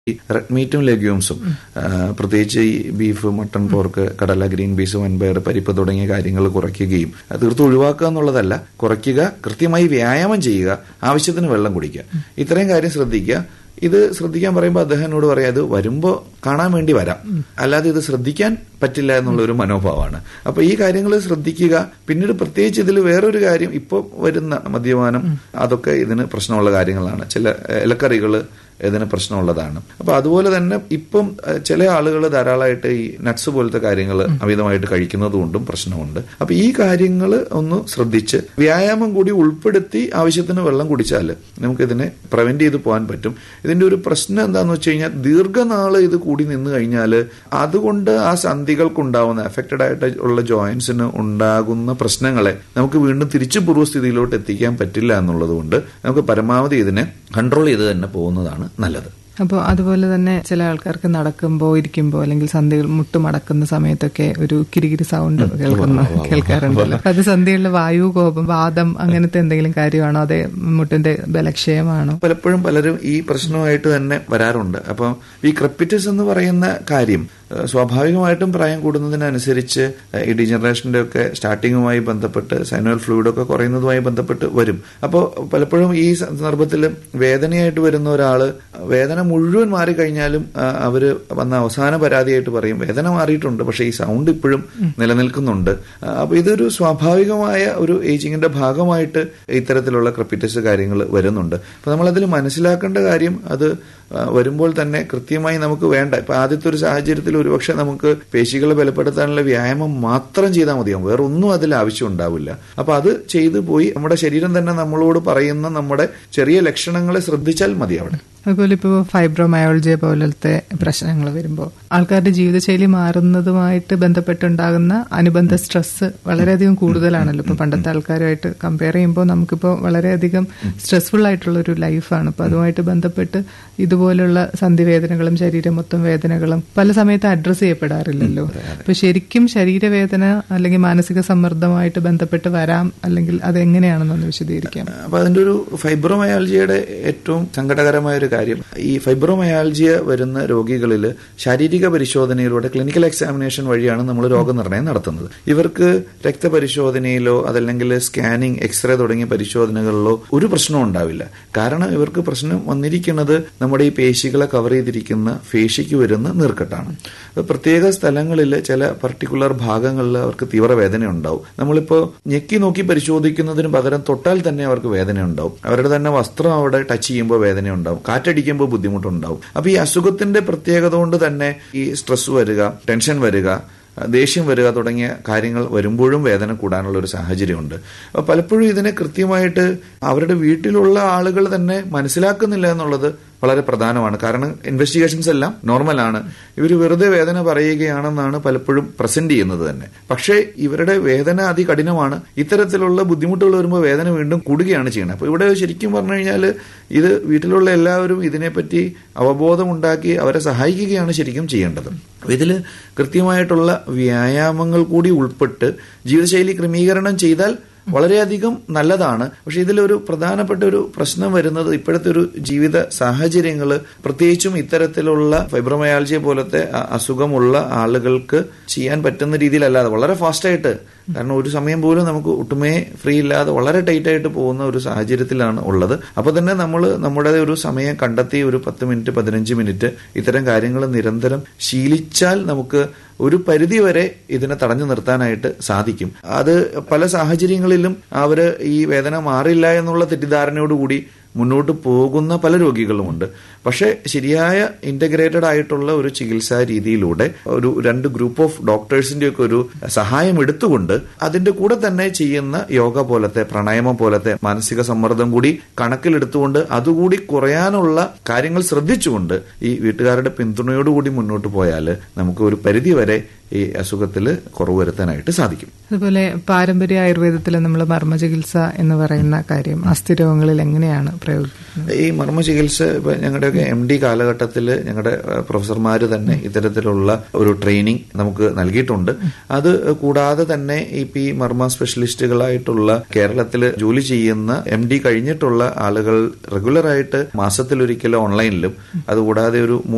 ഈ റെഡ് മീറ്റും ലെഗ്യൂംസും പ്രത്യേകിച്ച് ഈ ബീഫ് മട്ടൺ പോർക്ക് കടല ഗ്രീൻ പീസ് വൻപയർ പരിപ്പ് തുടങ്ങിയ കാര്യങ്ങൾ കുറയ്ക്കുകയും അത് തീർത്തും ഒഴിവാക്കുക എന്നുള്ളതല്ല കുറയ്ക്കുക കൃത്യമായി വ്യായാമം ചെയ്യുക ആവശ്യത്തിന് വെള്ളം കുടിക്കുക ഇത്രയും കാര്യം ശ്രദ്ധിക്കുക ഇത് ശ്രദ്ധിക്കാൻ പറയുമ്പോൾ അദ്ദേഹം എന്നോട് പറയാം ഇത് വരുമ്പോൾ കാണാൻ വേണ്ടി വരാം അല്ലാതെ ഇത് ശ്രദ്ധിക്കാൻ പറ്റില്ല എന്നുള്ള ഒരു മനോഭാവമാണ് അപ്പൊ ഈ കാര്യങ്ങൾ ശ്രദ്ധിക്കുക പിന്നീട് പ്രത്യേകിച്ച് ഇതിൽ വേറൊരു കാര്യം ഇപ്പോൾ വരുന്ന മദ്യപാനം അതൊക്കെ ഇതിന് പ്രശ്നമുള്ള കാര്യങ്ങളാണ് ചില ഇലക്കറികൾ ഇതിന് പ്രശ്നമുള്ളതാണ് അപ്പൊ അതുപോലെ തന്നെ ഇപ്പം അഹ്, ചില ആളുകൾ ധാരാളമായിട്ട് ഈ നട്ട്സ് പോലത്തെ കാര്യങ്ങൾ അമിതമായിട്ട് കഴിക്കുന്നത് കൊണ്ടും പ്രശ്നമുണ്ട് അപ്പൊ ഈ കാര്യങ്ങൾ ഒന്ന് ശ്രദ്ധിച്ച് വ്യായാമം കൂടി ഉൾപ്പെടുത്തി ആവശ്യത്തിന് വെള്ളം കുടിച്ചാൽ നമുക്ക് ഇതിനെ പ്രിവെന്റ് ചെയ്ത് പോകാൻ പറ്റും ഇതിന്റെ ഒരു പ്രശ്നം എന്താണെന്ന് വെച്ച് കഴിഞ്ഞാൽ ദീർഘനാള് ഇത് കൂടി നിന്ന് കഴിഞ്ഞാൽ അതുകൊണ്ട് ആ സന്ധികൾക്കുണ്ടാവുന്ന എഫക്റ്റഡ് ആയിട്ട് ഉള്ള ജോയിന്റ്സിന് ഉണ്ടാകുന്ന പ്രശ്നങ്ങളെ നമുക്ക് വീണ്ടും തിരിച്ചു പൂർവ്വസ്ഥിതിയിലോട്ട് എത്തിക്കാൻ പറ്റില്ല എന്നുള്ളത് കൊണ്ട് നമുക്ക് പരമാവധി ഇതിനെ കൺട്രോൾ ചെയ്ത് തന്നെ പോകുന്നതാണ് നല്ലത് അപ്പോൾ അതുപോലെ തന്നെ ചില ആൾക്കാർക്ക് നടക്കുമ്പോൾ ഇരിക്കുമ്പോൾ അല്ലെങ്കിൽ സന്ധികൾ മുട്ട് മടക്കുന്ന സമയത്തൊക്കെ ഒരു കിരികിരി സൗണ്ട് കേൾക്കുന്ന കേൾക്കാറുണ്ടല്ലോ അപ്പൊ അത് സന്ധികളിലെ വായു കോപം വാദം അങ്ങനത്തെ എന്തെങ്കിലും കാര്യമാണോ അതെ മുട്ടിന്റെ ബലക്ഷയമാണോ പലപ്പോഴും പലരും ഈ പ്രശ്നമായിട്ട് തന്നെ വരാറുണ്ട് അപ്പം ഈ ക്രെപ്പിറ്റസ് എന്ന് പറയുന്ന കാര്യം ഏഹ്, സ്വാഭാവികമായിട്ടും പ്രായം കൂടുന്നതിനനുസരിച്ച് ഏഹ്, ഈ ഡീജനറേഷന്റെ ഒക്കെ സ്റ്റാർട്ടിങ്ങുമായി ബന്ധപ്പെട്ട് സൈനുവൽ ഫ്ലൂയിഡൊക്കെ കുറയുന്നതുമായി ബന്ധപ്പെട്ട് വരും അപ്പോൾ പലപ്പോഴും ഈ സന്ദർഭത്തിൽ വേദനയായിട്ട് വരുന്ന ഒരാള് വേദന മുഴുവൻ മാറിക്കഴിഞ്ഞാലും ആ, അവര് വന്ന അവസാന പരാതിയായിട്ട് പറയും വേദന മാറിയിട്ടുണ്ട് പക്ഷേ ഈ സൗണ്ട് ഇപ്പോഴും നിലനിൽക്കുന്നുണ്ട് ആ, അപ്പൊ ഇതൊരു സ്വാഭാവികമായ ഒരു ഏജിങ്ങിന്റെ ഭാഗമായിട്ട് ഇത്തരത്തിലുള്ള ക്രപ്പിറ്റസ് കാര്യങ്ങൾ വരുന്നുണ്ട് അപ്പൊ നമ്മളതിൽ മനസ്സിലാക്കേണ്ട കാര്യം അത് ആ, വരുമ്പോൾ തന്നെ കൃത്യമായി നമുക്ക് വേണ്ട ഇപ്പൊ ആദ്യത്തെ ഒരു സാഹചര്യത്തിൽ ഒരുപക്ഷെ നമുക്ക് പേശികളെ ബലപ്പെടുത്താനുള്ള വ്യായാമം മാത്രം ചെയ്താൽ മതിയാവും വേറെ ഒന്നും അതിൽ ആവശ്യം ഉണ്ടാവില്ല അപ്പൊ അത് ചെയ്തു പോയി നമ്മുടെ ശരീരം തന്നെ നമ്മളോട് പറയുന്ന നമ്മുടെ ചെറിയ ലക്ഷണങ്ങളെ ശ്രദ്ധിച്ചാൽ മതി അവിടെ അതുപോലെ ഇപ്പോൾ ഫൈബ്രോമയോളജിയ പോലത്തെ പ്രശ്നങ്ങൾ വരുമ്പോൾ ആൾക്കാരുടെ ജീവിതശൈലി മാറുന്നതുമായിട്ട് ബന്ധപ്പെട്ടുണ്ടാകുന്ന അനുബന്ധ സ്ട്രെസ് വളരെയധികം കൂടുതലാണല്ലോ ഇപ്പൊ പണ്ടത്തെ ആൾക്കാരുമായിട്ട് കമ്പയർ ചെയ്യുമ്പോൾ നമുക്കിപ്പോൾ വളരെയധികം സ്ട്രെസ്ഫുൾ ആയിട്ടുള്ള ഒരു ലൈഫാണ് അപ്പൊ അതുമായിട്ട് ബന്ധപ്പെട്ട് ഇതുപോലുള്ള സന്ധിവേദനകളും ശരീരം മൊത്തം വേദനകളും പല സമയത്ത് അഡ്രസ്സ് ചെയ്യപ്പെടാറില്ലല്ലോ അപ്പൊ ശരിക്കും ശരീരവേദന അല്ലെങ്കിൽ മാനസിക സമ്മർദ്ദമായിട്ട് ബന്ധപ്പെട്ട് വരാം അല്ലെങ്കിൽ അതെങ്ങനെയാണെന്നൊന്ന് വിശദീകരിക്കാം അപ്പൊ അതിന്റെ ഒരു ഫൈബ്രോമയാൾജിയുടെ ഏറ്റവും സങ്കടകരമായ ഒരു കാര്യം ഈ ഫൈബ്രോമയാൾജിയ വരുന്ന രോഗികളിൽ ശാരീരിക പരിശോധനയിലൂടെ ക്ലിനിക്കൽ എക്സാമിനേഷൻ വഴിയാണ് നമ്മൾ രോഗനിർണയം നടത്തുന്നത് ഇവർക്ക് രക്തപരിശോധനയിലോ അതല്ലെങ്കിൽ സ്കാനിങ് എക്സ്റേ തുടങ്ങിയ പരിശോധനകളിലോ ഒരു പ്രശ്നവും ഉണ്ടാവില്ല കാരണം ഇവർക്ക് പ്രശ്നം വന്നിരിക്കുന്നത് നമ്മുടെ ഈ പേശികളെ കവർ ചെയ്തിരിക്കുന്ന പേശിക്ക് വരുന്ന നീർക്കെട്ടാണ് അപ്പൊ പ്രത്യേക സ്ഥലങ്ങളിൽ ചില പർട്ടിക്കുലർ ഭാഗങ്ങളിൽ അവർക്ക് തീവ്രവേദന ഉണ്ടാവും നമ്മളിപ്പോ ഞെക്കി നോക്കി പരിശോധിക്കുന്നതിന് പകരം തൊട്ടാൽ തന്നെ അവർക്ക് വേദന ഉണ്ടാവും അവരുടെ തന്നെ വസ്ത്രം അവിടെ ടച്ച് ചെയ്യുമ്പോൾ വേദന ഉണ്ടാവും കാറ്റടിക്കുമ്പോൾ ബുദ്ധിമുട്ടുണ്ടാവും അപ്പൊ ഈ അസുഖത്തിന്റെ പ്രത്യേകത കൊണ്ട് തന്നെ ഈ സ്ട്രെസ് വരിക ടെൻഷൻ വരിക ദേഷ്യം വരിക തുടങ്ങിയ കാര്യങ്ങൾ വരുമ്പോഴും വേദന കൂടാനുള്ള ഒരു സാഹചര്യമുണ്ട് അപ്പൊ പലപ്പോഴും ഇതിനെ കൃത്യമായിട്ട് അവരുടെ വീട്ടിലുള്ള ആളുകൾ തന്നെ മനസ്സിലാക്കുന്നില്ല എന്നുള്ളത് വളരെ പ്രധാനമാണ് കാരണം ഇൻവെസ്റ്റിഗേഷൻസ് എല്ലാം നോർമലാണ് ഇവർ വെറുതെ വേദന പറയുകയാണെന്നാണ് പലപ്പോഴും പ്രസന്റ് ചെയ്യുന്നത് തന്നെ പക്ഷേ ഇവരുടെ വേദന അതികഠിനമാണ് ഇത്തരത്തിലുള്ള ബുദ്ധിമുട്ടുകൾ വരുമ്പോൾ വേദന വീണ്ടും കൂടുകയാണ് ചെയ്യുന്നത് അപ്പോൾ ഇവിടെ ശരിക്കും പറഞ്ഞു കഴിഞ്ഞാൽ ഇത് വീട്ടിലുള്ള എല്ലാവരും ഇതിനെപ്പറ്റി അവബോധമുണ്ടാക്കി അവരെ സഹായിക്കുകയാണ് ശരിക്കും ചെയ്യേണ്ടത് ഇതിൽ കൃത്യമായിട്ടുള്ള വ്യായാമങ്ങൾ കൂടി ഉൾപ്പെട്ട് ജീവിതശൈലി ക്രമീകരണം ചെയ്താൽ വളരെയധികം നല്ലതാണ് പക്ഷെ ഇതിലൊരു പ്രധാനപ്പെട്ട ഒരു പ്രശ്നം വരുന്നത് ഇപ്പോഴത്തെ ഒരു ജീവിത സാഹചര്യങ്ങൾ പ്രത്യേകിച്ചും ഇത്തരത്തിലുള്ള ഫൈബ്രോമയാൾജിയ പോലത്തെ അ- അസുഖമുള്ള ആളുകൾക്ക് ചെയ്യാൻ പറ്റുന്ന രീതിയിലല്ലാതെ വളരെ ഫാസ്റ്റായിട്ട് കാരണം ഒരു സമയം പോലും നമുക്ക് ഒട്ടുമേ ഫ്രീ ഇല്ലാതെ വളരെ ടൈറ്റ് ആയിട്ട് പോകുന്ന ഒരു സാഹചര്യത്തിലാണ് ഉള്ളത് അപ്പൊ തന്നെ നമ്മൾ നമ്മുടെ ഒരു സമയം കണ്ടെത്തി ഒരു പത്ത് മിനിറ്റ് പതിനഞ്ച് മിനിറ്റ് ഇത്തരം കാര്യങ്ങൾ നിരന്തരം ശീലിച്ചാൽ നമുക്ക് ഒരു പരിധി വരെ ഇതിനെ തടഞ്ഞു നിർത്താനായിട്ട് സാധിക്കും അത് പല സാഹചര്യങ്ങളിലും അവര് ഈ വേദന മാറില്ല എന്നുള്ള തെറ്റിദ്ധാരണയോടുകൂടി മുന്നോട്ട് പോകുന്ന പല രോഗികളുമുണ്ട് പക്ഷേ ശരിയായ ഇന്റഗ്രേറ്റഡ് ആയിട്ടുള്ള ഒരു ചികിത്സാ രീതിയിലൂടെ ഒരു രണ്ട് ഗ്രൂപ്പ് ഓഫ് ഡോക്ടേഴ്സിന്റെ ഒക്കെ ഒരു സഹായം എടുത്തുകൊണ്ട് അതിന്റെ കൂടെ തന്നെ ചെയ്യുന്ന യോഗ പോലത്തെ പ്രാണായാമം പോലത്തെ മാനസിക സമ്മർദ്ദം കൂടി കണക്കിലെടുത്തുകൊണ്ട് അതുകൂടി കുറയാനുള്ള കാര്യങ്ങൾ ശ്രദ്ധിച്ചുകൊണ്ട് ഈ വീട്ടുകാരുടെ പിന്തുണയോടുകൂടി മുന്നോട്ട് പോയാൽ നമുക്ക് ഒരു പരിധി വരെ ഈ അസുഖത്തിൽ കുറവ് വരുത്താനായിട്ട് സാധിക്കും അതുപോലെ പാരമ്പര്യ ആയുർവേദത്തിൽ നമ്മൾ മർമ്മ ചികിത്സ എന്ന് പറയുന്ന കാര്യം അസ്ഥിരോഗങ്ങളിൽ എങ്ങനെയാണ് പ്രയോഗിക്കുന്നത് ഈ മർമ്മ ചികിത്സ ഇപ്പൊ ഞങ്ങളുടെയൊക്കെ എം ഡി കാലഘട്ടത്തിൽ ഞങ്ങളുടെ പ്രൊഫസർമാർ തന്നെ ഇത്തരത്തിലുള്ള ഒരു ട്രെയിനിങ് നമുക്ക് നൽകിയിട്ടുണ്ട് അത് കൂടാതെ തന്നെ ഇപ്പൊ ഈ മർമ്മ സ്പെഷ്യലിസ്റ്റുകളായിട്ടുള്ള കേരളത്തിൽ ജോലി ചെയ്യുന്ന എം ഡി കഴിഞ്ഞിട്ടുള്ള ആളുകൾ റെഗുലറായിട്ട് മാസത്തിലൊരിക്കലും ഓൺലൈനിലും അതുകൂടാതെ ഒരു